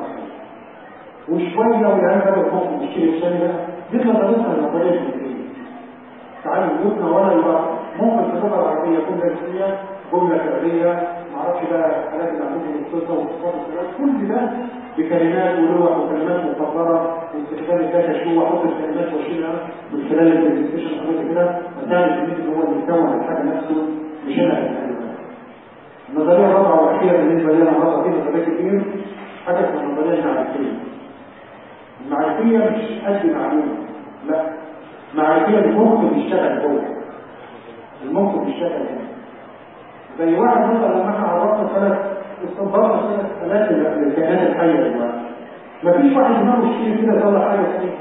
وشويه والعيال بدأوا يفوقوا المشكله الثانيه دي نظرتها النظريه الفكريه تعالوا وجودنا ولا يبقى ممكن في اللغه العربيه جمله اسميه جمله فعليه ما اعرفش بقى حالات اللي عندهم القصه واتصال الكلام كل ده بكلمات ولغه وكلمات مفضله واستخدام الداتا شو واحط الكلمات واشيلها من خلال البرزنتيشن حاجات كده هتعرف ان اللي هو اللي بيكون الحاجه نفسه مش انا الكلمات النظريه الرابعه والاخيره بالنسبه لي انا مرة فيها نظريه كتير حاجه اسمها النظريه المعرفيه المعرفيه مش قد معلومه لا معرفية المخ بيشتغل جوه المخ بيشتغل هنا زي واحد مثلا لما احنا عرفنا ثلاث استنباط ثلاث ثلاث الكائنات الحية دلوقتي مفيش واحد دماغه يشتري كده يطلع حاجه ثانيه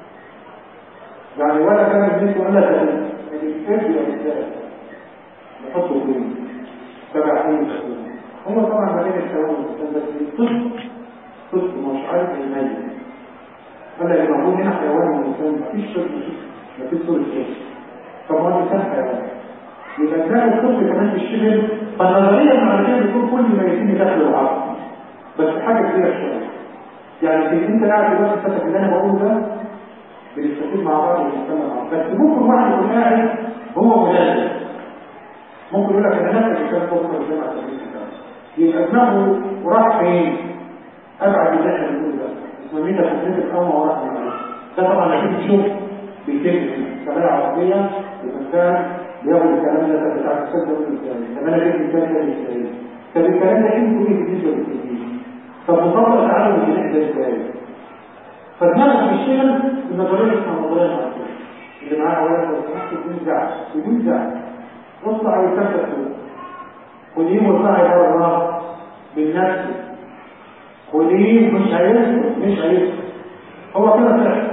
يعني ولا كان الناس ولا كان الكتاب يا رجاله نحطه فين تبع اي هو طبعا مكان التوازن بس الطفل طفل مش عارف الميت قال لك موجود هنا حيوان والانسان مفيش طفل مفيش صوره طفل طب هو الانسان حيوان يبقى دماغ الطفل كمان تشتغل فنظريا مع كده بيكون كل ما يتم داخل العقل بس حاجه كبيره شويه يعني انت قاعد دلوقتي فاتك اللي انا بقوله ده بنستفيد مع بعض ونستمع مع بعض بس ممكن واحد يكون قاعد هو مدرس ممكن يقول لك انا نفسي كان بكره الجامعه يبقى دماغه وراح فين؟ ابعد من اللي احنا بنقوله ده اسمه ميتا كوجنيتيف القوم وراح من ده طبعا لما تشوف بيتم كمان عربيه الانسان بياخد الكلام ده بتاع السد ازاي كمان اجيب الكلام ده ازاي طب الكلام ده انتوا ايه بالنسبه للتدريس طب مطبق تعلم الجناح ده ازاي فدماغك بيشتغل النظريه اسمها النظريه العقليه اللي معاه اولاد لو سمحت بدون زعل بدون زعل اطلع ويكتب فوق خديه وطلعي بره بالنفس خديه مش هيسكت مش هيسكت هو كده فعلا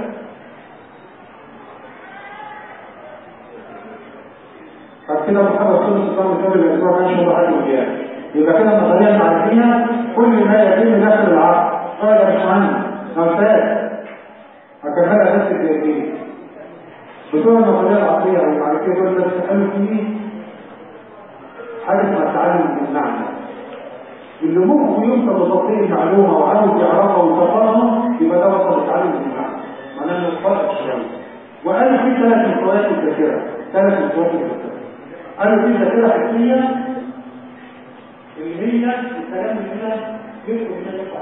بعد كده محمد صلى الله عليه وسلم الاسبوع ماشي هو حاجه وجاه يبقى كده النظريه اللي عارفينها كل ما يتم داخل العقل قال يا باشمهندس نوسات هكذا بس الجاهليه بتوع النظريه العقليه او بعد كده دول بس قالوا فيه حاجه اسمها التعلم بالمعنى اللي ممكن يوصل لتطبيق المعلومه وعاوز يعرفها ويطبقها يبقى ده وصل للتعلم بالمعنى معناه انه فرق شويه وقال في ثلاث مستويات الذاكره ثلاث مستويات الذاكره قالوا في ذاكره حسيه اللي هي الكلام اللي هنا يدخل هنا يطلع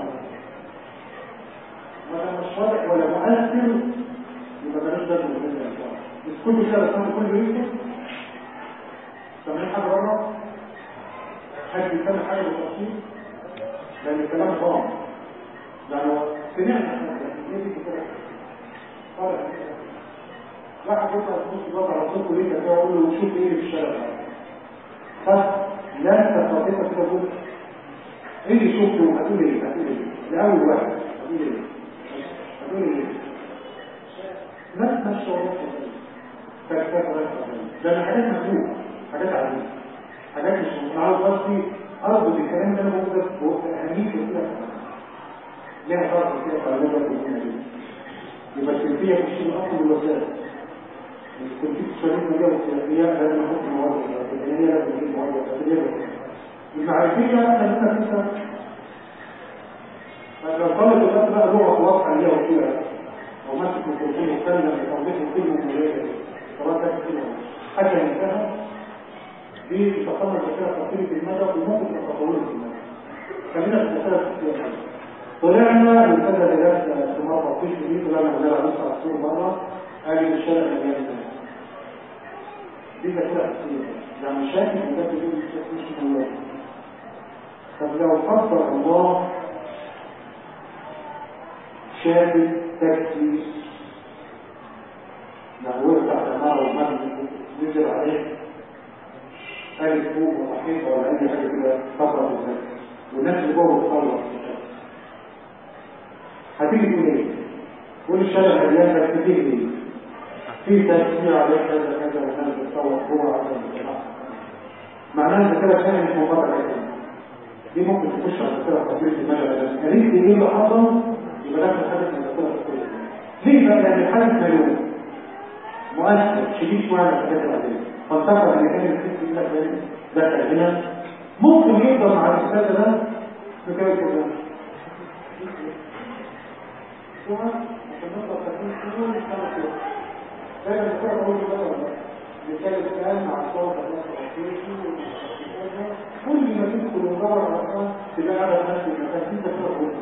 ولا مش واضح ولا مؤثر يبقى بلاش ده مش كل شيء بس كل يوسف سامعين حاجه بره حد يسمع حاجه بالتفصيل لان الكلام ضام لانه سمعنا واحد يطلع تبص بقى على صوته ليه كده يقول له شوف ايه في الشارع صح لا تستطيع كده تقول ايه اللي شفته هتقول ايه هتقول ايه لاول واحد هتقول ايه هتقول ايه نفس نفس الشعور فاكتاب لان حاجات مكتوبه حاجات عاديه حاجات مش عاوز بس اربط الكلام ده انا بقول بوقت اهميه كده ليها فرق كده في العلاقه الدينيه دي يبقى السلفيه في الشيء الاصل والوسائل السلفيه في الشريط مجال السلفيه لازم نحط مواد الدينيه لازم نجيب مواد السلفيه المعرفيه لازم نفسها فلو طالب الناس بقى لغه واضحه ليها وكده او ماسك ميكروفون ويتكلم بتوضيح الكلمه المميزه خلاص ده كده حاجه انتهى دي تتطلب ذاكره تطويل في المدى وممكن تتطور في المدى خلينا في المساله التفكير طلعنا لسنة دراسة استمرار تطبيق دي طلعنا من على نص عصور مرة قال لي الشارع مليان ناس دي ذاكرة أساسية يعني شاكك وده تقول مش موجود طب لو قدر الله شاكك تاكسي يعني وقف تحت النار ومن نزل عليه قال فوق وصحيح ولا أي حاجة كده فترة في الناس والناس اللي جوه بتخلص هتيجي تقول ايه تقول الشارع مليان بس تيجي ايه في تسميع عليه كذا كذا والناس بتصور صور على معناها انت كده شايف مش مبادرة كده دي ممكن تخش على الذاكره في تطبيق المجال بس قريت ايه اللي حصل يبقى ده حدث من الذاكره ليه بقى لان الحدث مليون مؤثر شديد شويه على الحاجات العاديه فانتقل ان كان الفكر يقول لك ده هنا ممكن يقدر مع الاستاذ ده بكده كده ثم عشان نقدر تكون كل سنة كده دايما بكرة أقول له بقى مثال الكلام مع الصوت كل ما تدخل وندور على الأرقام تبقى على نفس المكان انت كده قلت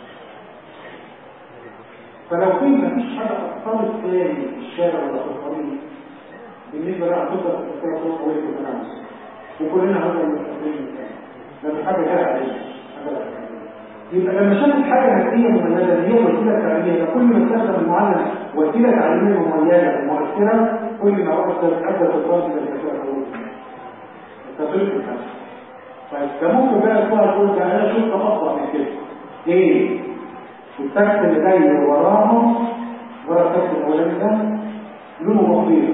فلو في مفيش حاجة أطفال تاني في الشارع ولا في الطريق بالنسبة لها تقدر تذكر صوت قوي في المنام وكلنا هذا المستقبلين لأن حاجة جاية علينا حاجة لا يبقى لما شافت حاجة نفسية مميزة اللي هي وسيلة تعليمية يبقى كل ما استخدم المعلم وسيلة تعليمية مميزة ومؤثرة كل ما وقت تتحدى الإدراج إلى الذكاء التطبيق الحسن طيب ده ممكن بقى تقول تقول ده أنا شفت أفضل من كده إيه؟ والتكت اللي جاي وراهم ورا التكت الاولاني ده لونه بسيط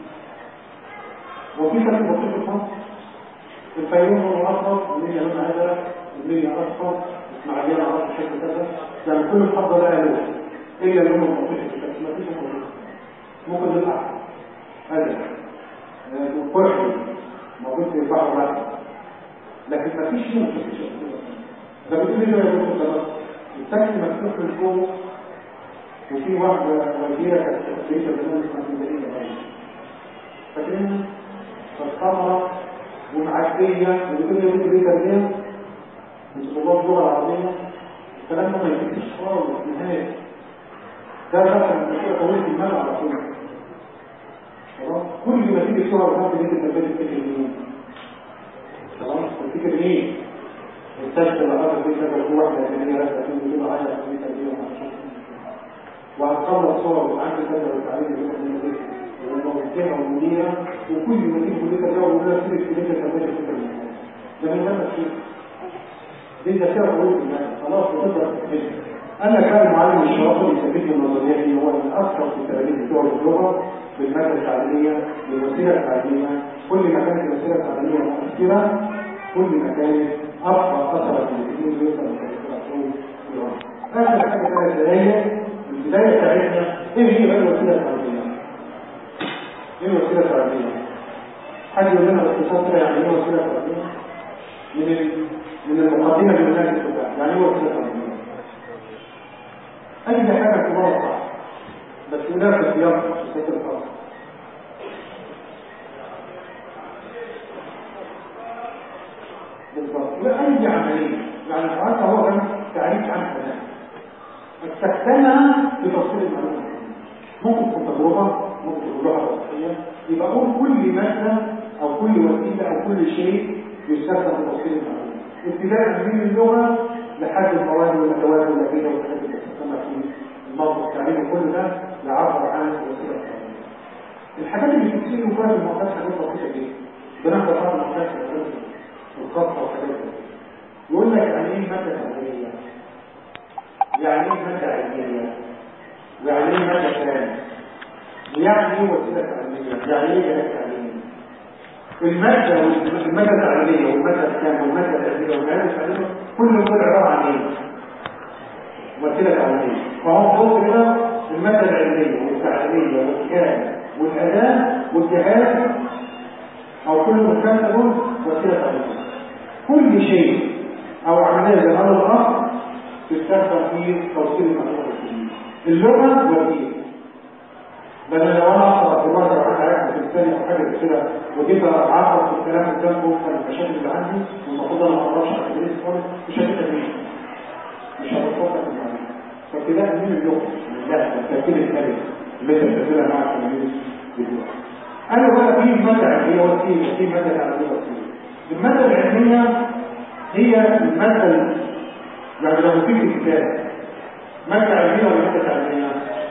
وفي تكت بسيط في مصر الفيوم لونه اصفر المنيا لونها ازرق المنيا اصفر اسماعيليه على راسه شكل كذا يعني كل محافظه لها لون الا اللون البسيط في التكت ما فيش ممكن لون احمر ازرق وكحل موجود في البحر الأحمر لكن ما فيش نور ده بتقول لي يا دكتور ده التاكسي مفتوح من فوق وفي واحدة والدية كانت ليش زمان اسمها سندرية باين فاكرين فالخمرة ومعدية وبتقول لي بنت ليه تربية من طلاب اللغة العربية الكلام ده ما يجيش خالص نهائي ده مثلا مشروع طويل في المال على طول خلاص كل ما تيجي صورة بتاعت بنت التربية تفتكر مين خلاص تفتكر مين التالتة اللي غلط دي كذا في واحدة ثانية راسة في كده عشرة في تربية وهتخلص صور وعندي كذا وتعليم يقول من البيت وموجهة ومديرة وكل ما تيجي كلية تربية ويقول لك سيبك كلية تربية تفتكر مين ده من هذا الشيء دي تفسير قوي خلاص وتقدر تفهم انا كان معلم الشرطه يثبت النظريات دي هو من اكثر في التلاميذ بتوع اللغه بالماده التعليميه بالوسيله التعليميه كل ما كانت الوسيله التعليميه مؤثره كل ما كانت ابقى اثرا في الدين ويوصل للتلاميذ اخر حاجه ثلاث دقائق البدايه بتاعتنا ايه هي بقى الوسيله التعليميه؟ ايه الوسيله التعليميه؟ حد يقول لنا باختصار كده يعني ايه وسيله تعليميه؟ من من المقدمه للناس الكتاب يعني ايه وسيله تعليميه؟ اي حاجه توضح بس هناك سياق في سياق الفرق بالضبط واي عمليه يعني الحركه هو كان تعريف عن كلام استخدمها في تفصيل المعلومه ممكن تكون تجربه ممكن تكون لغه وصفيه يبقى اقول كل ماده او كل وسيله او كل شيء يستخدم في تفصيل المعلومه ابتداء من اللغه لحد المواد والادوات والادله والحاجات اللي بتستخدمها في الموضوع التعليمي كل ده يعبر عن الوسيله التعليميه. الحاجات اللي بتتصير فيها في المعتاد حاجات بسيطه جدا. بناخد بعض المعتاد والخطه والحاجات دي. يقول لك يعني ايه ماده تعليميه؟ يعني ايه ماده علميه؟ ويعني ايه ماده ثانيه؟ ويعني ايه وسيله تعليميه؟ يعني ايه جهاز تعليمي؟ المادة والمادة التعليمية والمادة الكاملة والمادة العلمية والمادة التعليمية كل دول عبارة عن ايه؟ وسيلة تعليمية فهو بص كده المادة العلمية والتعليمية والكامل والأداة والجهاز أو كل مكان دول وسيلة تعليمية كل شيء أو عملية زي هذا الأصل تستخدم في توصيل المعلومات اللغة والدين لان لو انا اقرا في الوقت او حاجه في الثاني او حاجه كده وجيت اعرف في الكلام قدامكم المشاكل اللي عندي والمفروض انا ما اقراش على التدريس خالص مش هتفهم مش هتفكر في المعلومه فابتداء من اللغه لا الترتيب الكلمه اللي انت بتعملها مع التلاميذ بتوعك انا بقى في ماده علميه وسيله وفي ماده تعليميه وسيله الماده العلميه هي الماده يعني لو في كتاب ماده علميه ولا ماده تعليميه؟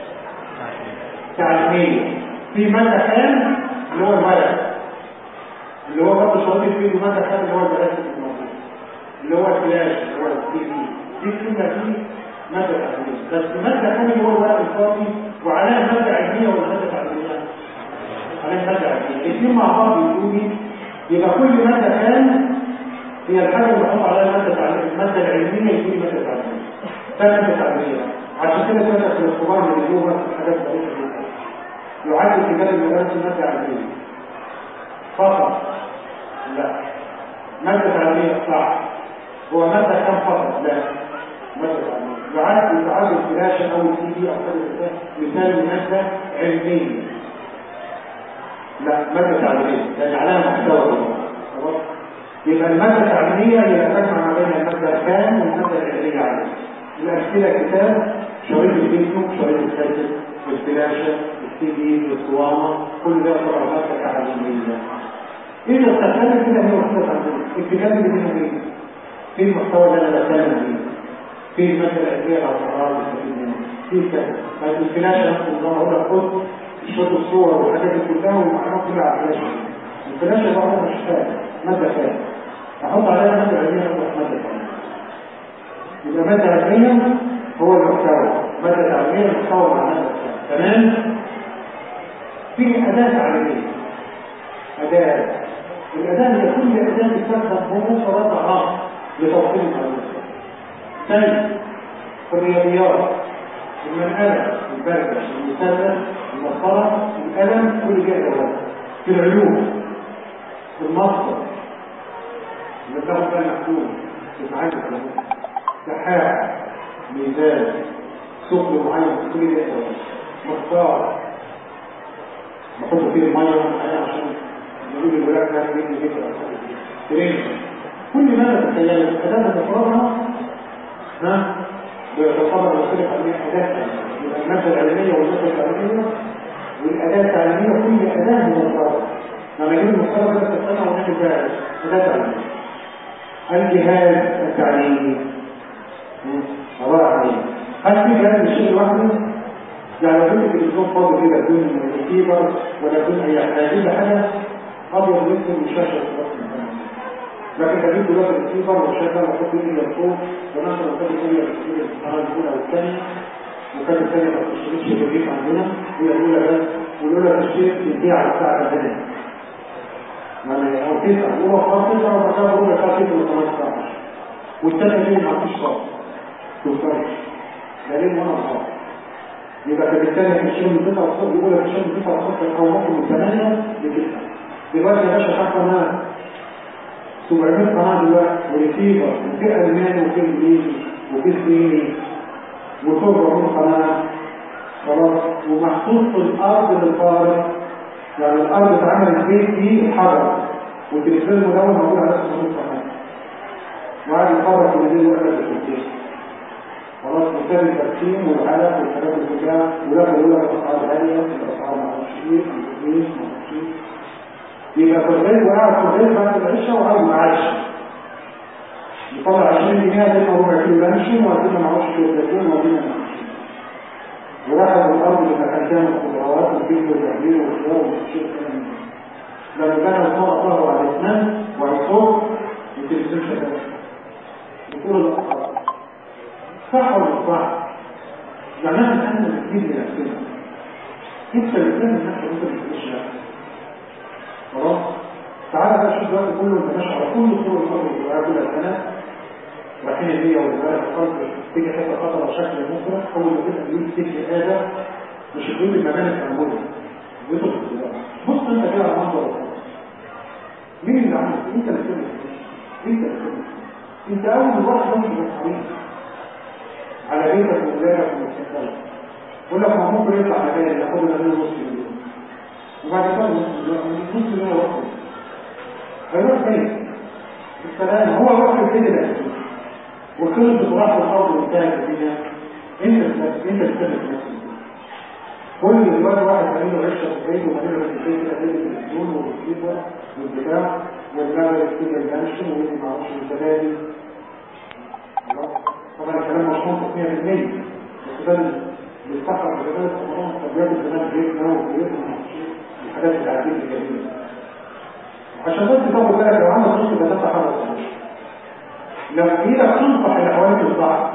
تعليمية في مادة خام اللي هو الورق اللي هو برضه شاطر فيه ومادة خام اللي هو البلاستيك الموجود اللي هو الفلاش اللي هو السي دي دي الكلمة دي مادة تعليمية بس مادة خام اللي هو الورق الفاضي وعليها مادة علمية ولا مادة تعليمية؟ عليها مادة علمية الاثنين مع بعض يقولوا يبقى كل مادة خام هي الحاجة اللي بحط عليها مادة تعليمية المادة العلمية يكون مادة تعليمية ده مادة تعليمية عشان كده كده في الاختبار من اليوم حاجات ضعيفة جدا يعد كتاب المدرس مادة علمية فقط لا مادة علمية صح هو مادة كم فقط لا مادة علمية يعد يعد الفلاشة أو السي دي أو كذا مثال لمادة علمية لا مادة تعليمية لأن عليها محتوى خلاص يبقى المادة التعليمية هي تجمع ما بين المادة الكام والمادة العلمية عليها الأمثلة كتاب شريط الفيسبوك شريط الكاتب الفلاشة السي دي الاسطوانة كل ده طبعا مادة تعليمية إذا استخدمت كده هي محتوى تعليمية الكتاب اللي منه ايه؟ في المحتوى اللي أنا بتكلم فيه في المادة العلمية على القرار بستفيد منه في كذا طيب الفلاشة نفس النظام أقول لك خد شوط الصور والحاجات دي كلها والمعلومات كلها على الفلاشة الفلاشة برضه مش فاهم مادة فاهم أحط عليها مادة علمية أحط مادة ثانية يبقى مادة علمية هو المحتوى مادة تعليمية محتوى معناه تمام في أداة تعليمية أداة الأداة هي كل أداة تستخدم بمفردات عام لتوصيل المعلومات ثاني في الرياضيات المنقلة البردة المثلث المسطرة القلم كل دي أدوات في العلوم في المصدر اللي بتاخد بقى محدود تتعلم على سحاب ميزان ثقل معين كل دي أدوات مختار نحط فيه المية عشان نقول الولاء ده بين الجسر ترين كل ما تتخيل الأداة المفردة ها بيتصور وسيلة علمية أداة يبقى المادة العلمية والمادة العلمية والأداة التعليمية كل أداة مفردة لما يجيب المفردة بس تستنى ونعمل بقى أداة تعليمية الجهاز التعليمي عبارة عن ايه؟ هل في جهاز للشيء لوحده؟ يعني لو كنت التلفزيون فاضي كده بدون ريسيفر ولا بدون اي حاجه هجيب حاجه ابيض واسود وشاشه لكن تجيب دلوقتي الريسيفر والشاشه وتحط ايدي لفوق ونشر وكانت ايدي الريسيفر القناه الاولى والثانيه وكانت الثانيه ما بتشتركش بالريف عندنا هي الاولى بس والاولى تشترك تديها على الساعه الثانيه يعني او تسعه هو خلاص تسعه وبعد كده ربع ساعه تسعه وخلاص ساعه والثانيه دي ما فيش صوت توصلش دليل وانا صوت يبقى فبالتالي في الشم تسعة الصبح يقول في الشم تسعة الصبح أو ممكن من ثمانية لتسعة دلوقتي يا باشا حتى قناة 700 قناة دلوقتي وريسيفر وفي ألماني وفي إنجليزي وفي صيني وصبر من قناة خلاص ومحطوط في الأرض للطارق يعني الأرض اتعمل البيت دي حجر والتلفزيون المدون موجود على 700 قناة وقعد يتفرج في الليل وقت التلفزيون خلاص مثال التقسيم والعلف والحاجات اللي كلها ولا بقول لك اسعار غاليه الاسعار ما اعرفش ايه الفلوس ما اعرفش ايه يبقى في الغيب وقاعد في الغيب بعد العشاء وقاعد معاش يطلع 20 جنيه ده ربع كيلو لانشون وادينا ما اعرفش كيلو زيتون وادينا ما اعرفش وراحت الارض اللي كان فيها الخضروات والبيت والتحليل والخيار والشيء لما كان الصوره ظهر على الاثنين وعلى الصوت التلفزيون شغال بكل الاخبار صح ولا صح؟ يعني انا الان بتجيب لنفسنا انت اللي بتعمل نفسك انت اللي بتعيش نفسك خلاص؟ تعالى بقى شوف دلوقتي كله انت ماشي على كل طرق الارض الزراعيه كل السنه رايحين البيئه والزراعه في الارض تيجي حته خطره بشكل مفرط اول ما تبدا تجيب تكفي هذا مش تجيب المباني التنمويه بيدخل في الزراعه بص انت كده على منظر الارض مين اللي عمل انت اللي بتعمل انت اللي بتعمل انت اول واحد مش مسؤولين على بيتك وولادك ومستقبلك يقول لك ما ممكن يطلع مكان ياخد لنا نص مليون وبعد كده نص مليون وقت هيروح فين؟ السلام هو الوقت الثاني ده وكل بتراح الارض وانتهت فيها انت انت بتستهلك نفسك كل دلوقتي واحد عامل له عشه في البيت وعامل له في البيت كده بين التلفزيون والريسيفر والبتاع والجبل كده الجنشن واللي ما اعرفش الزبادي طبعا الكلام مشهور 100% بس ده بيستحق بجدال الصمام طبيعة الزمان بيتنا وبيتنا الحاجات العادية الجميلة عشان بس تاخد بالك لو عندك نص ده تحرك لو ايدك تنصح الاحوال الضعف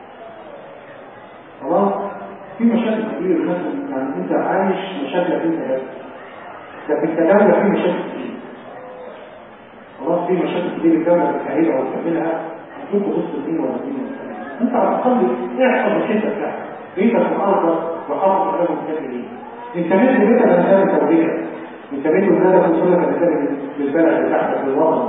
خلاص في مشاكل كتير مثلا يعني انت عايش مشاكلك انت بس ده في التداول في مشاكل كتير خلاص في مشاكل كتير الدولة بتعيدها وتعملها هتكون بص اثنين ولا اثنين انت على الاقل احفظ الحته بتاعتك بيتك في ارضك وحافظ عليهم كاملين انت مش بيتك مثال تربيه انت بيت ولادك وصولك مثال للبلد بتاعتك للوطن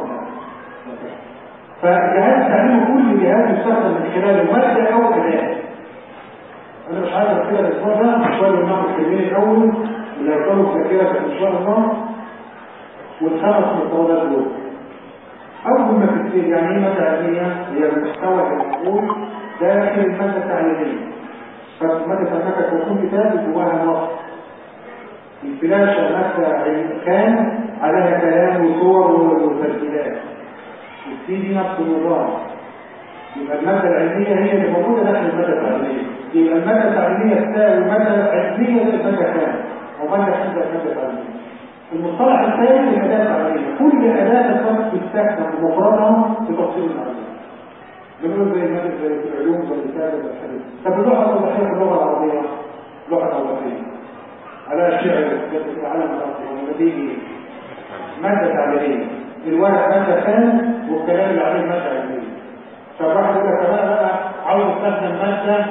فجهاز تعليم كل جهاز يستخدم من خلاله ماده او اداه انا مش عارف كده الاسبوع ده مش شويه ناخد كلمين الاول اللي هيفضلوا ذاكرتك ان شاء الله والخمس مطولات دول أول ما تبتدي يعني ايه مادة علمية هي المحتوى المقول داخل المادة التعليمية فمادة علمية تكون كتاب جواها نص الفلاشة مادة كان عليها كلام وصور وتسجيلات السي دي نفس النظام يبقى المادة العلمية هي اللي موجودة داخل المادة التعليمية يبقى المادة التعليمية تساوي المادة العلمية للمادة كام ومادة خمسة المادة التعليمية المصطلح الثاني الأداة التعليمية كل أداة الصرف تستخدم مفردها في تفصيل المعلومات بنقول زي الناس زي في العلوم زي الكتاب زي الحديث طب اللغه التوضيحيه في اللغه العربيه لغه توضيحيه على الشعر في العالم العربي ولديه ماده تعبيريه الورق ماده ثاني والكلام اللي عليه ماده علميه فالواحد يقول لك انا بقى عاوز استخدم ماده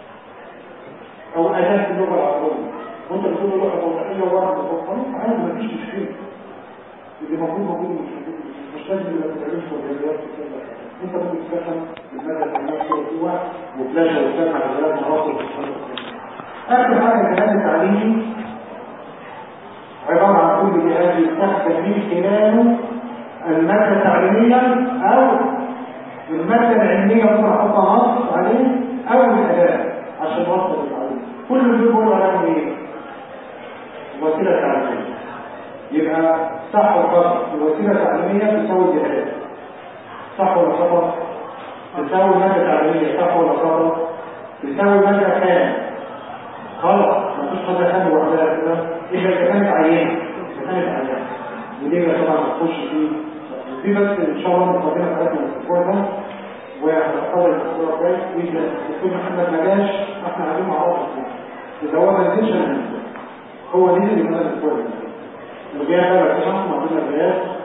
او اداه في اللغه العربيه وانت بتقول له لغه توضيحيه وورق توضيحيه عادي مفيش مشكله اللي موجود موجود مش موجود مش لازم يبقى تعليم وجريات وكده انت ممكن تفهم المادة العلمية جوه وفلاشة وتسمع ثلاث مرات آخر حاجة الجهاز التعليمي عبارة عن كل جهاز يستخدم من خلاله المادة التعليمية أو المادة العلمية ممكن أحطها نص عليه أو الأداة عشان نوصل التعليم كل دول بيقولوا عليهم إيه؟ وسيلة تعليمية يبقى صح وخطأ الوسيلة التعليمية تساوي الجهاز صح ولا خطأ؟ تساوي مادة تعليمية صح ولا خطأ؟ تساوي مادة خام غلط مفيش مادة خام لوحدها كده إذا كانت عينة إذا كانت عينة ودي طبعا هتخش فيه دي بس إن شاء الله مقدمة بتاعتنا الأسبوع ده وهنختار الأسبوع الجاي وإذا الدكتور محمد ما جاش إحنا قاعدين مع بعض إذا هو ما نزلش هو نزل يبقى الأسبوع ده الجاي بقى لو سمحت معطينا الجهاز